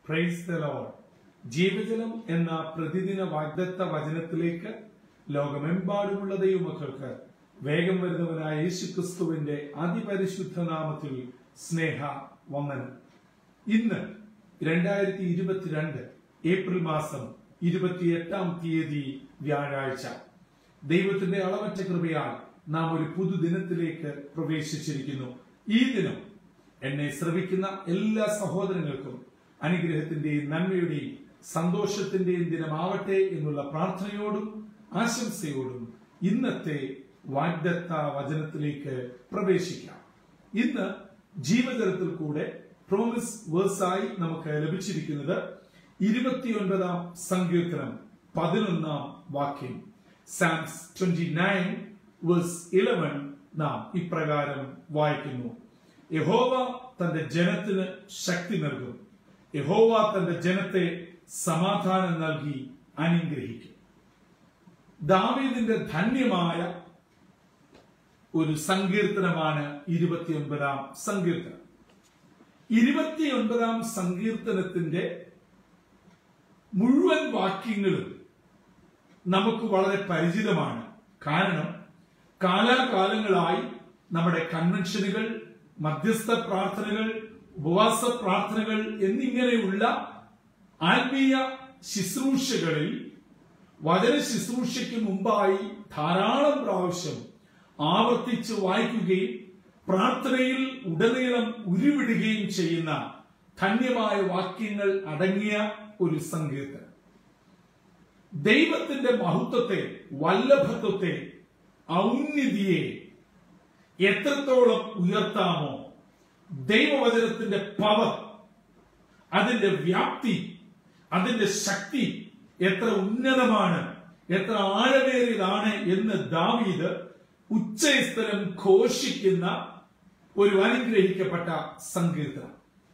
praise the Lord ജീവജലം എന്ന പ്രതിദിന വാഗ്ദത്ത വചനത്തിലേക്ക് ലോകമെമ്പാടുമുള്ള ദൈവമക്കൾക്ക് വേഗം വരുന്നവനായ യേശുക്രിസ്തുവിന്റെ അതിപരിശുദ്ധ നാമത്തിൽ സ്നേഹ വന്ദനം ഇന്ന് രണ്ടായിരത്തി ഇരുപത്തിരണ്ട് ഏപ്രിൽ മാസം ഇരുപത്തിയെട്ടാം തീയതി വ്യാഴാഴ്ച ദൈവത്തിന്റെ അളവറ്റ കൃപയാൽ നാം ഒരു പുതുദിനത്തിലേക്ക് പ്രവേശിച്ചിരിക്കുന്നു ഈ ദിനം എന്നെ ശ്രവിക്കുന്ന എല്ലാ സഹോദരങ്ങൾക്കും അനുഗ്രഹത്തിന്റെയും നന്മയുടെയും സന്തോഷത്തിന്റെയും ദിനമാവട്ടെ എന്നുള്ള പ്രാർത്ഥനയോടും ആശംസയോടും ഇന്നത്തെ വാഗ്ദത്ത വചനത്തിലേക്ക് പ്രവേശിക്കാം ഇന്ന് ജീവജലത്തിൽ കൂടെ പ്രോമിസ് വേഴ്സായി നമുക്ക് ലഭിച്ചിരിക്കുന്നത് ഇരുപത്തിയൊൻപതാം സങ്കീർത്തനം പതിനൊന്നാം വാക്യം Psalms twenty nine verse eleven നാം ഇപ്രകാരം വായിക്കുന്നു യഹോവ തന്റെ ജനത്തിന് ശക്തി നൽകും യഹോവ തന്റെ ജനത്തെ സമാധാനം നൽകി അനുഗ്രഹിക്കും ദാവീദിന്റെ ധന്യമായ ഒരു സങ്കീർത്തനമാണ് ഇരുപത്തിയൊൻപതാം സങ്കീർത്തനം ഇരുപത്തിയൊൻപതാം സങ്കീർത്തനത്തിന്റെ മുഴുവൻ വാക്യങ്ങളും നമുക്ക് വളരെ പരിചിതമാണ് കാരണം കാലാകാലങ്ങളായി നമ്മുടെ കൺവെൻഷനുകൾ മധ്യസ്ഥ പ്രാർത്ഥനകൾ ഉപവാസ പ്രാർത്ഥനകൾ എന്നിങ്ങനെയുള്ള ആത്മീയ ശുശ്രൂഷകളിൽ വചന ശുശ്രൂഷയ്ക്ക് മുമ്പായി ധാരാളം പ്രാവശ്യം ആവർത്തിച്ച് വായിക്കുകയും പ്രാർത്ഥനയിൽ ഉടനീളം ഉരുവിടുകയും ചെയ്യുന്ന ധന്യമായ വാക്യങ്ങൾ അടങ്ങിയ ഒരു സങ്കീർത്തനം ദൈവത്തിന്റെ മഹത്വത്തെ വല്ലഭത്വത്തെ ഔന്നതിയെ എത്രത്തോളം ഉയർത്താമോ ദൈവവചനത്തിന്റെ പവർ അതിന്റെ വ്യാപ്തി അതിന്റെ ശക്തി എത്ര ഉന്നതമാണ് എത്ര ആഴമേറിയതാണ് എന്ന് ദാവീദ് ഉച്ചസ്ഥലം ഘോഷിക്കുന്ന ഒരു അനുഗ്രഹിക്കപ്പെട്ട സങ്കീർത്തനം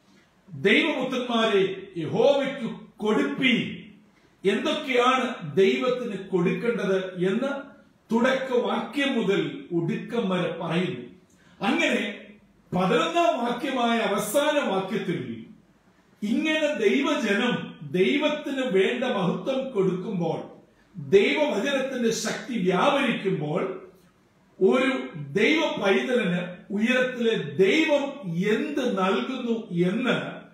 ദൈവപുത്രന്മാരെ യഹോവയ്ക്ക് കൊടുപ്പീൻ എന്തൊക്കെയാണ് ദൈവത്തിന് കൊടുക്കേണ്ടത് എന്ന് തുടക്ക വാക്യം മുതൽ ഒടുക്കം വരെ പറയുന്നു അങ്ങനെ പതിനൊന്നാം വാക്യമായ അവസാന വാക്യത്തിൽ ഇങ്ങനെ ദൈവജനം ദൈവത്തിന് വേണ്ട മഹത്വം കൊടുക്കുമ്പോൾ ദൈവവചനത്തിന്റെ ശക്തി വ്യാപരിക്കുമ്പോൾ ഒരു ദൈവ പൈതലിന് ഉയരത്തിലെ ദൈവം എന്ത് നൽകുന്നു എന്ന്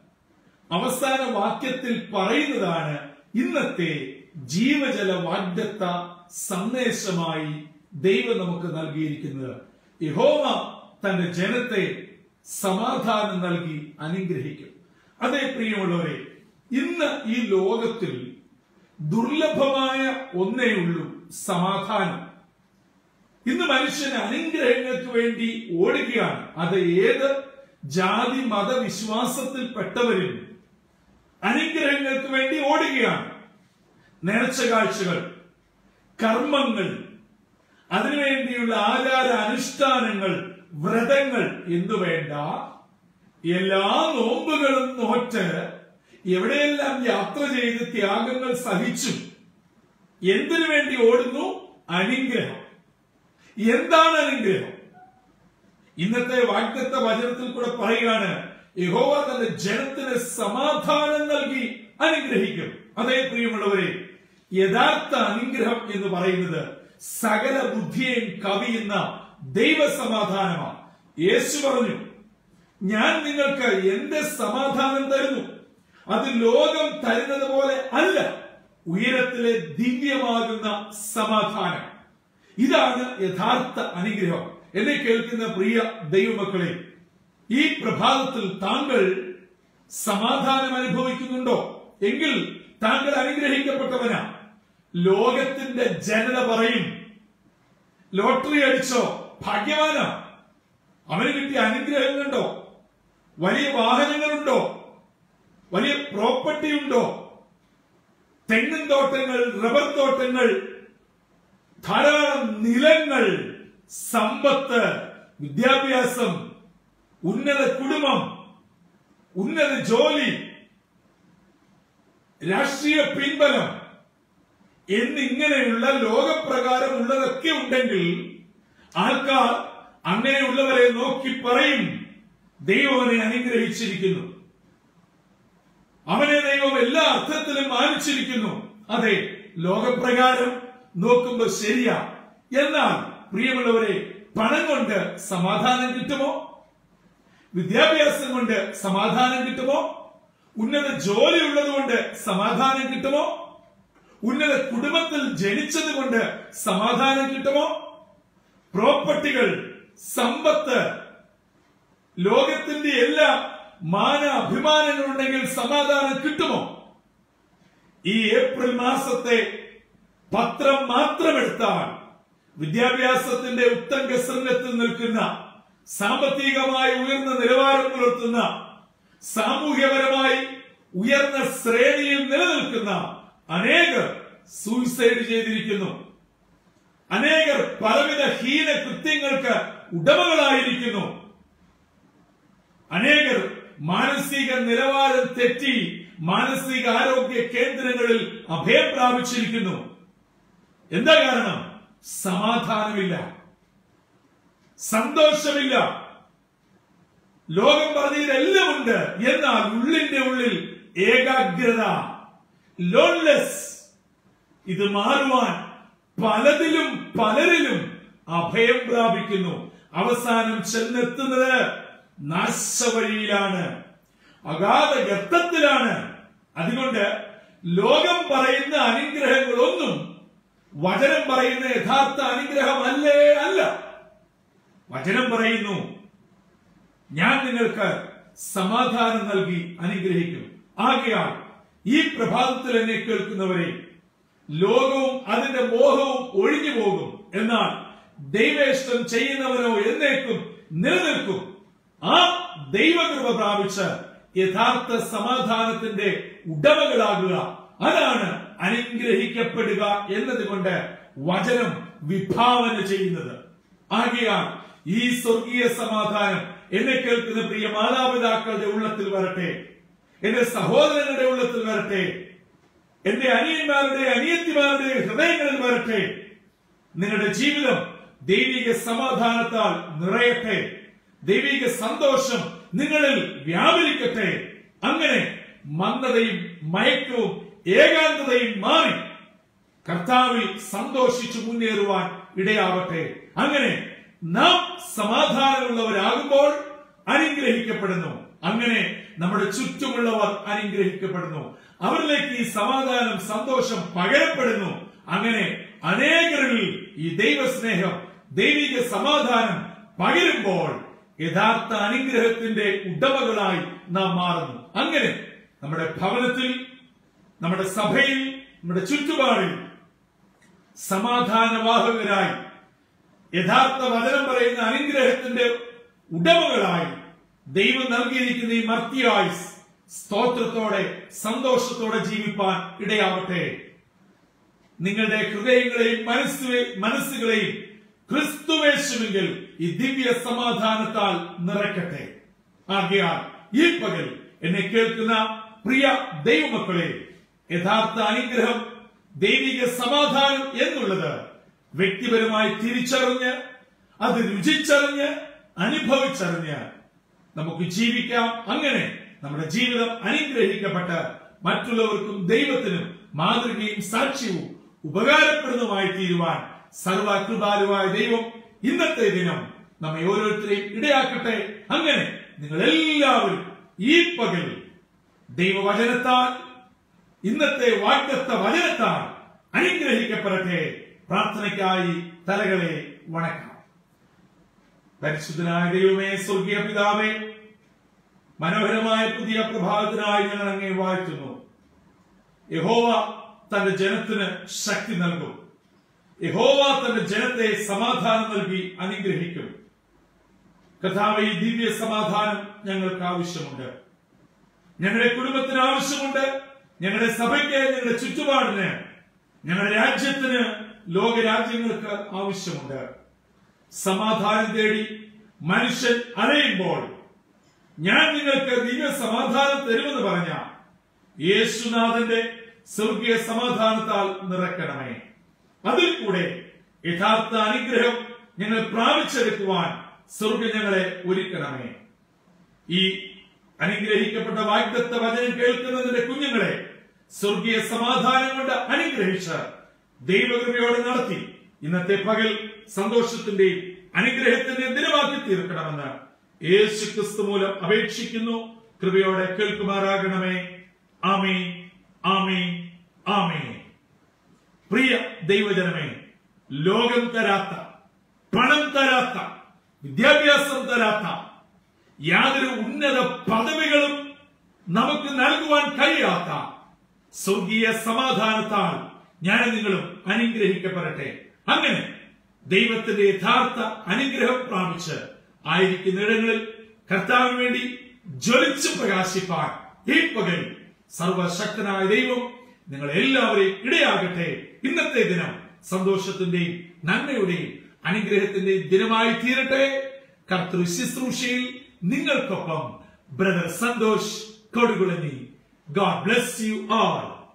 അവസാന വാക്യത്തിൽ പറയുന്നതാണ് ഇന്നത്തെ ജീവജല വാഗ്ദത്ത സന്ദേശമായി ദൈവം നമുക്ക് നൽകിയിരിക്കുന്നത് യഹോവ തന്റെ ജനത്തെ സമാധാനം നൽകി അനുഗ്രഹിക്കും അതേ പ്രിയമുള്ളവരെ ഇന്ന് ഈ ലോകത്തിൽ ദുർലഭമായ ഒന്നേ ഉള്ളൂ സമാധാനം ഇന്ന് മനുഷ്യൻ അനുഗ്രഹങ്ങൾക്ക് വേണ്ടി ഓടുകയാണ് അത് ഏത് ജാതി മത വിശ്വാസത്തിൽപ്പെട്ടവരും അനുഗ്രഹങ്ങൾക്ക് വേണ്ടി ഓടുകയാണ് നേർച്ച കാഴ്ചകൾ കർമ്മങ്ങൾ അതിനുവേണ്ടിയുള്ള ആചാര അനുഷ്ഠാനങ്ങൾ വ്രതങ്ങൾ എന്നു വേണ്ട എല്ലാ നോമ്പുകളും നോറ്റ് എവിടെയെല്ലാം യാത്ര ചെയ്ത് ത്യാഗങ്ങൾ സഹിച്ചു എന്തിനു വേണ്ടി ഓടുന്നു അനുഗ്രഹം എന്താണ് അനുഗ്രഹം ഇന്നത്തെ വാഗ്ദത്ത വചനത്തിൽ കൂടെ പറയുകയാണ് യഹോവ തന്റെ ജനത്തിന് സമാധാനം നൽകി അനുഗ്രഹിക്കും അതേ പ്രിയമുള്ളവരെ യഥാർത്ഥ അനുഗ്രഹം എന്ന് പറയുന്നത് സകല ബുദ്ധിയെയും കവിയുന്ന ദൈവസമാധാനമാണ് യേശു പറഞ്ഞു ഞാൻ നിങ്ങൾക്ക് എന്റെ സമാധാനം തരുന്നു അത് ലോകം തരുന്നത് പോലെ അല്ല ഉയരത്തിലെ ദിവ്യമാകുന്ന സമാധാനം ഇതാണ് യഥാർത്ഥ അനുഗ്രഹം എന്നെ കേൾക്കുന്ന പ്രിയ ദൈവമക്കളെ ഈ പ്രഭാതത്തിൽ താങ്കൾ സമാധാനം അനുഭവിക്കുന്നുണ്ടോ എങ്കിൽ താങ്കൾ അനുഗ്രഹിക്കപ്പെട്ടവനാ ലോകത്തിന്റെ ജനത പറയും ലോട്ടറി അടിച്ചോ ഭാഗ്യവാനാ അവന് കിട്ടിയ അനുഗ്രഹം കണ്ടോ വലിയ വാഹനങ്ങളുണ്ടോ വലിയ പ്രോപ്പർട്ടി ഉണ്ടോ തെങ്ങിൻ തോട്ടങ്ങൾ റബ്ബർ തോട്ടങ്ങൾ ധാരാളം നിലങ്ങൾ സമ്പത്ത് വിദ്യാഭ്യാസം ഉന്നത കുടുംബം ഉന്നത ജോലി രാഷ്ട്രീയ പിൻബലം എന്നിങ്ങനെയുള്ള ലോകപ്രകാരം ഉള്ളതൊക്കെ ഉണ്ടെങ്കിൽ ആൾക്കാർ അങ്ങനെയുള്ളവരെ നോക്കി പറയും ദൈവം അവനെ അനുഗ്രഹിച്ചിരിക്കുന്നു അവനെ ദൈവം എല്ലാ അർത്ഥത്തിലും മാനിച്ചിരിക്കുന്നു അതെ ലോകപ്രകാരം നോക്കുമ്പോൾ ശരിയാ എന്നാൽ പ്രിയമുള്ളവരെ പണം കൊണ്ട് സമാധാനം കിട്ടുമോ വിദ്യാഭ്യാസം കൊണ്ട് സമാധാനം കിട്ടുമോ ഉന്നത ജോലി ഉള്ളത് കൊണ്ട് സമാധാനം കിട്ടുമോ ഉന്നത കുടുംബത്തിൽ ജനിച്ചത് കൊണ്ട് സമാധാനം കിട്ടുമോ പ്രോപ്പർട്ടികൾ സമ്പത്ത് ലോകത്തിന്റെ എല്ലാ മാന അഭിമാനങ്ങളുണ്ടെങ്കിൽ സമാധാനം കിട്ടുമോ ഈ ഏപ്രിൽ മാസത്തെ പത്രം മാത്രമെടുത്താൽ വിദ്യാഭ്യാസത്തിന്റെ ഉത്തംഗ ശൃംഗത്തിൽ നിൽക്കുന്ന സാമ്പത്തികമായി ഉയർന്ന നിലവാരം പുലർത്തുന്ന സാമൂഹ്യപരമായി ഉയർന്ന ശ്രേണിയിൽ നിലനിൽക്കുന്ന അനേകർ സൂയിസൈഡ് ചെയ്തിരിക്കുന്നു അനേകർ പലവിധ ഹീന കൃത്യങ്ങൾക്ക് ഉടമകളായിരിക്കുന്നു അനേകർ മാനസിക നിലവാരം തെറ്റി മാനസിക ആരോഗ്യ കേന്ദ്രങ്ങളിൽ അഭയം പ്രാപിച്ചിരിക്കുന്നു എന്താ കാരണം സമാധാനമില്ല സന്തോഷമില്ല ലോകം പറഞ്ഞതിലെല്ലാം ഉണ്ട് എന്നാൽ ഉള്ളിന്റെ ഉള്ളിൽ ഏകാഗ്രത ലോൺലെസ് ഇത് മാറുവാൻ പലതിലും പലരിലും അഭയം പ്രാപിക്കുന്നു അവസാനം ചെന്നെത്തുന്നത് നാശവഴിയിലാണ് അഗാധ ഗർത്തത്തിലാണ് അതുകൊണ്ട് ലോകം പറയുന്ന അനുഗ്രഹങ്ങളൊന്നും വചനം പറയുന്ന യഥാർത്ഥ അനുഗ്രഹമല്ലേ അല്ല വചനം പറയുന്നു ഞാൻ നിങ്ങൾക്ക് സമാധാനം നൽകി അനുഗ്രഹിക്കും ആകയാൽ ഈ പ്രഭാതത്തിൽ എന്നെ കേൾക്കുന്നവരെ ലോകവും അതിന്റെ മോഹവും ഒഴിഞ്ഞു പോകും എന്നാൽ ദൈവേഷ്ടം ചെയ്യുന്നവനോ എന്നേക്കും നിലനിൽക്കും ആ ദൈവകൃപ പ്രാപിച്ച് യഥാർത്ഥ സമാധാനത്തിന്റെ ഉടമകളാകുക അതാണ് അനുഗ്രഹിക്കപ്പെടുക എന്നതുകൊണ്ട് വചനം വിഭാവന ചെയ്യുന്നത് ആകയാൽ ഈ സ്വർഗീയ സമാധാനം എന്നെ കേൾക്കുന്ന പ്രിയ മാതാപിതാക്കളുടെ ഉള്ളത്തിൽ വരട്ടെ എന്റെ സഹോദരങ്ങളുടെ ഉള്ളത്തിൽ വരട്ടെ എന്റെ അനിയന്മാരുടെ അനിയത്തിമാരുടെ ഹൃദയങ്ങളിൽ വരട്ടെ നിങ്ങളുടെ ജീവിതം ദൈവിക സമാധാനത്താൽ നിറയട്ടെ ദൈവിക സന്തോഷം നിങ്ങളിൽ വ്യാപരിക്കട്ടെ അങ്ങനെ മന്ദതയും മയക്കവും ഏകാന്തതയും മാറി കർത്താവിൽ സന്തോഷിച്ചു മുന്നേറുവാൻ ഇടയാവട്ടെ അങ്ങനെ നാം സമാധാനമുള്ളവരാകുമ്പോൾ അനുഗ്രഹിക്കപ്പെടുന്നു അങ്ങനെ നമ്മുടെ ചുറ്റുമുള്ളവർ അനുഗ്രഹിക്കപ്പെടുന്നു അവരിലേക്ക് ഈ സമാധാനം സന്തോഷം പകരപ്പെടുന്നു അങ്ങനെ അനേകരിൽ ഈ ദൈവസ്നേഹം ദൈവിക സമാധാനം പകരുമ്പോൾ യഥാർത്ഥ അനുഗ്രഹത്തിന്റെ ഉടമകളായി നാം മാറുന്നു അങ്ങനെ നമ്മുടെ ഭവനത്തിൽ നമ്മുടെ സഭയിൽ നമ്മുടെ ചുറ്റുപാടിൽ സമാധാനവാഹകരായി യഥാർത്ഥ വചനം പറയുന്ന അനുഗ്രഹത്തിന്റെ ഉടമകളായി ദൈവം നൽകിയിരിക്കുന്ന ഈ മർത്തിയായുസ് സ്തോത്രത്തോടെ സന്തോഷത്തോടെ ജീവിപ്പാൻ ഇടയാവട്ടെ നിങ്ങളുടെ ഹൃദയങ്ങളെയും മനസ്സ് മനസ്സുകളെയും ക്രിസ്തുവേശുമെങ്കിൽ ഈ ദിവ്യ സമാധാനത്താൽ നിറയ്ക്കട്ടെ ആകയാൽ ഈ പകൽ എന്നെ കേൾക്കുന്ന പ്രിയ ദൈവമക്കളെ യഥാർത്ഥ അനുഗ്രഹം ദൈവിക സമാധാനം എന്നുള്ളത് വ്യക്തിപരമായി തിരിച്ചറിഞ്ഞ് അത് രുചിച്ചറിഞ്ഞ് അനുഭവിച്ചറിഞ്ഞ് നമുക്ക് ജീവിക്കാം അങ്ങനെ നമ്മുടെ ജീവിതം അനുഗ്രഹിക്കപ്പെട്ട് മറ്റുള്ളവർക്കും ദൈവത്തിനും മാതൃകയും സാക്ഷ്യവും ഉപകാരപ്പെടുന്നതുമായി തീരുവാൻ സർവകൃപാലുവായ ദൈവം ഇന്നത്തെ ദിനം നമ്മെ ഓരോരുത്തരെയും ഇടയാക്കട്ടെ അങ്ങനെ നിങ്ങൾ എല്ലാവരും ഈ പകൽ ദൈവവചനത്താൽ ഇന്നത്തെ വാഗ്ദത്ത വചനത്താൽ അനുഗ്രഹിക്കപ്പെടട്ടെ പ്രാർത്ഥനയ്ക്കായി തലകളെ വണക്കാം പരിശുദ്ധനായ ദൈവമേ സ്വർഗീയ പിതാവേ മനോഹരമായ പുതിയ പ്രഭാതത്തിനായി ഞങ്ങൾ അങ്ങേ വാഴ്ത്തുന്നു യഹോവ തന്റെ ജനത്തിന് ശക്തി നൽകും യഹോവ തന്റെ ജനത്തെ സമാധാനം നൽകി അനുഗ്രഹിക്കും കഥാവ് ഈ ദിവ്യ സമാധാനം ഞങ്ങൾക്ക് ആവശ്യമുണ്ട് ഞങ്ങളുടെ കുടുംബത്തിന് ആവശ്യമുണ്ട് ഞങ്ങളുടെ സഭയ്ക്ക് ഞങ്ങളുടെ ചുറ്റുപാടിന് ഞങ്ങളുടെ രാജ്യത്തിന് ലോകരാജ്യങ്ങൾക്ക് ആവശ്യമുണ്ട് സമാധാനം തേടി മനുഷ്യൻ അലയുമ്പോൾ ഞാൻ നിങ്ങൾക്ക് ദിവ്യ സമാധാനം തരുമെന്ന് പറഞ്ഞ യേശുനാഥന്റെ സ്വർഗീയ സമാധാനത്താൽ നിറയ്ക്കണമേ അതിൽ കൂടെ യഥാർത്ഥ അനുഗ്രഹം ഞങ്ങൾ പ്രാപിച്ചെടുക്കുവാൻ സ്വർഗം ഞങ്ങളെ ഒരുക്കണമേ ഈ അനുഗ്രഹിക്കപ്പെട്ട വാഗ്ദത്ത വചനം കേൾക്കുന്നതിന്റെ കുഞ്ഞുങ്ങളെ സ്വർഗീയ സമാധാനം കൊണ്ട് അനുഗ്രഹിച്ച് ദൈവകൃപയോടെ നടത്തി ഇന്നത്തെ പകൽ സന്തോഷത്തിന്റെയും അനുഗ്രഹത്തിന്റെയും ദിനമാക്കി തീർക്കണമെന്ന് യേശു ക്രിസ്തു മൂലം അപേക്ഷിക്കുന്നു കൃപയോടെ കേൾക്കുമാറാകണമേ ആമേ ആമേ ആമേ പ്രിയ ദൈവജനമേ ലോകം തരാത്ത പണം തരാത്ത വിദ്യാഭ്യാസം തരാത്ത യാതൊരു ഉന്നത പദവികളും നമുക്ക് നൽകുവാൻ കഴിയാത്ത സ്വർഗീയ സമാധാനത്താൽ ഞാൻ നിങ്ങളും അനുഗ്രഹിക്കപ്പെടട്ടെ അങ്ങനെ ദൈവത്തിന്റെ യഥാർത്ഥ അനുഗ്രഹം പ്രാപിച്ച് ആയിരിക്കുന്ന ഇടങ്ങളിൽ കർത്താവിന് വേണ്ടി ജ്വലിച്ചു പ്രകാശിപ്പാൻ ഈ പകൽ സർവശക്തനായ ദൈവം നിങ്ങൾ എല്ലാവരെയും ഇടയാകട്ടെ ഇന്നത്തെ ദിനം സന്തോഷത്തിന്റെയും നന്മയുടെയും അനുഗ്രഹത്തിന്റെയും ദിനമായി തീരട്ടെ കർത്തൃ ശുശ്രൂഷയിൽ നിങ്ങൾക്കൊപ്പം brother Santhosh Kodukulanji God bless you all